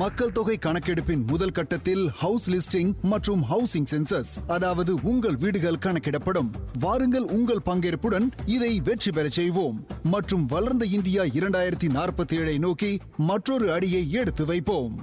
மக்கள் தொகை கணக்கெடுப்பின் முதல் கட்டத்தில் ஹவுஸ் லிஸ்டிங் மற்றும் ஹவுசிங் சென்சஸ் அதாவது உங்கள் வீடுகள் கணக்கிடப்படும் வாருங்கள் உங்கள் பங்கேற்புடன் இதை வெற்றி பெறச் செய்வோம் மற்றும் வளர்ந்த இந்தியா இரண்டாயிரத்தி நாற்பத்தி ஏழை நோக்கி மற்றொரு அடியை எடுத்து வைப்போம்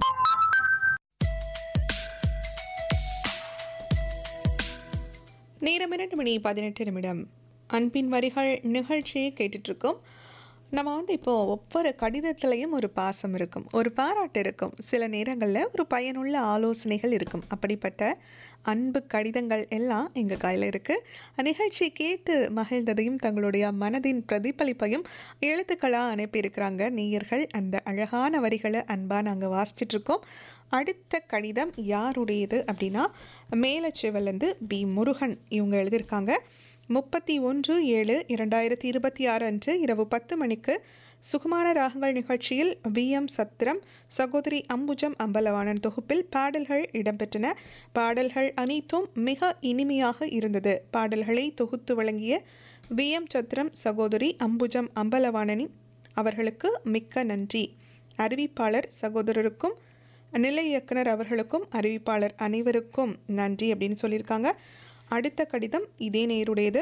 நேரம் இரண்டு மணி பதினெட்டு நிமிடம் அன்பின் வரிகள் நிகழ்ச்சியை கேட்டுட்ருக்கோம் நம்ம வந்து இப்போது ஒவ்வொரு கடிதத்துலேயும் ஒரு பாசம் இருக்கும் ஒரு பாராட்டு இருக்கும் சில நேரங்களில் ஒரு பயனுள்ள ஆலோசனைகள் இருக்கும் அப்படிப்பட்ட அன்பு கடிதங்கள் எல்லாம் எங்கள் கையில் இருக்குது நிகழ்ச்சி கேட்டு மகிழ்ந்ததையும் தங்களுடைய மனதின் பிரதிபலிப்பையும் எழுத்துக்களாக அனுப்பியிருக்கிறாங்க நேயர்கள் அந்த அழகான வரிகளை அன்பாக நாங்கள் வாசிச்சிட்ருக்கோம் அடுத்த கடிதம் யாருடையது அப்படின்னா மேலச்செவல்லேருந்து பி முருகன் இவங்க எழுதியிருக்காங்க முப்பத்தி ஒன்று ஏழு இரண்டாயிரத்தி இருபத்தி ஆறு அன்று இரவு பத்து மணிக்கு சுகுமார ராகங்கள் நிகழ்ச்சியில் வி எம் சத்திரம் சகோதரி அம்புஜம் அம்பலவாணன் தொகுப்பில் பாடல்கள் இடம்பெற்றன பாடல்கள் அனைத்தும் மிக இனிமையாக இருந்தது பாடல்களை தொகுத்து வழங்கிய வி எம் சத்திரம் சகோதரி அம்புஜம் அம்பலவாணனின் அவர்களுக்கு மிக்க நன்றி அறிவிப்பாளர் சகோதரருக்கும் நிலை இயக்குனர் அவர்களுக்கும் அறிவிப்பாளர் அனைவருக்கும் நன்றி அப்படின்னு சொல்லியிருக்காங்க அடுத்த கடிதம் இதே நேருடையது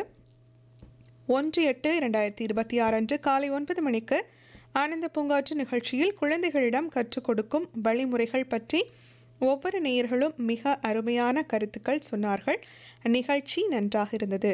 ஒன்று எட்டு இரண்டாயிரத்தி இருபத்தி ஆறு அன்று காலை ஒன்பது மணிக்கு ஆனந்த பூங்காற்று நிகழ்ச்சியில் குழந்தைகளிடம் கற்றுக் கொடுக்கும் வழிமுறைகள் பற்றி ஒவ்வொரு நேயர்களும் மிக அருமையான கருத்துக்கள் சொன்னார்கள் நிகழ்ச்சி நன்றாக இருந்தது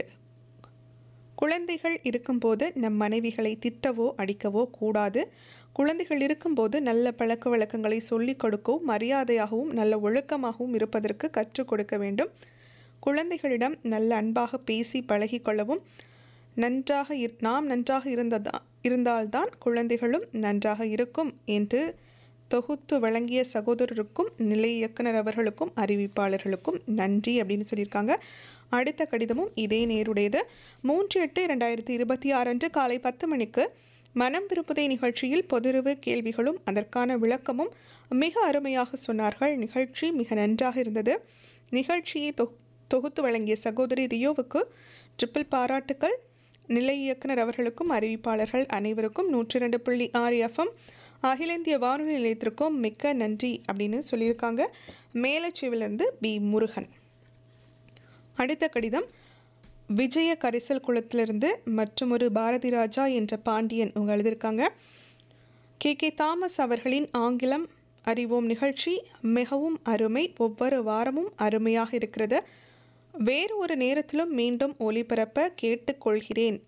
குழந்தைகள் இருக்கும்போது நம் மனைவிகளை திட்டவோ அடிக்கவோ கூடாது குழந்தைகள் இருக்கும்போது நல்ல பழக்க வழக்கங்களை சொல்லிக் கொடுக்கவும் மரியாதையாகவும் நல்ல ஒழுக்கமாகவும் இருப்பதற்கு கற்றுக் கொடுக்க வேண்டும் குழந்தைகளிடம் நல்ல அன்பாக பேசி பழகிக்கொள்ளவும் நன்றாக இர் நாம் நன்றாக இருந்ததா இருந்தால்தான் குழந்தைகளும் நன்றாக இருக்கும் என்று தொகுத்து வழங்கிய சகோதரருக்கும் நிலை இயக்குனர் அவர்களுக்கும் அறிவிப்பாளர்களுக்கும் நன்றி அப்படின்னு சொல்லியிருக்காங்க அடுத்த கடிதமும் இதே நேருடையது மூன்று எட்டு இரண்டாயிரத்தி இருபத்தி ஆறு அன்று காலை பத்து மணிக்கு மனம் விரும்புதை நிகழ்ச்சியில் பொதுருவு கேள்விகளும் அதற்கான விளக்கமும் மிக அருமையாக சொன்னார்கள் நிகழ்ச்சி மிக நன்றாக இருந்தது நிகழ்ச்சியை தொ தொகுத்து வழங்கிய சகோதரி ரியோவுக்கு ட்ரிபிள் பாராட்டுக்கள் நிலை இயக்குனர் அவர்களுக்கும் அறிவிப்பாளர்கள் அனைவருக்கும் நூற்றி ரெண்டு புள்ளி ஆறு எஃப்எம் அகில இந்திய வானொலி நிலையத்திற்கும் மிக்க நன்றி அப்படின்னு சொல்லியிருக்காங்க மேலச்சேவிலிருந்து பி முருகன் அடுத்த கடிதம் விஜய கரிசல் குளத்திலிருந்து மற்றும் ஒரு பாரதி ராஜா என்ற பாண்டியன் அவங்க எழுதியிருக்காங்க கே கே தாமஸ் அவர்களின் ஆங்கிலம் அறிவோம் நிகழ்ச்சி மிகவும் அருமை ஒவ்வொரு வாரமும் அருமையாக இருக்கிறது வேறு ஒரு நேரத்திலும் மீண்டும் ஒளிபரப்ப கேட்டுக்கொள்கிறேன்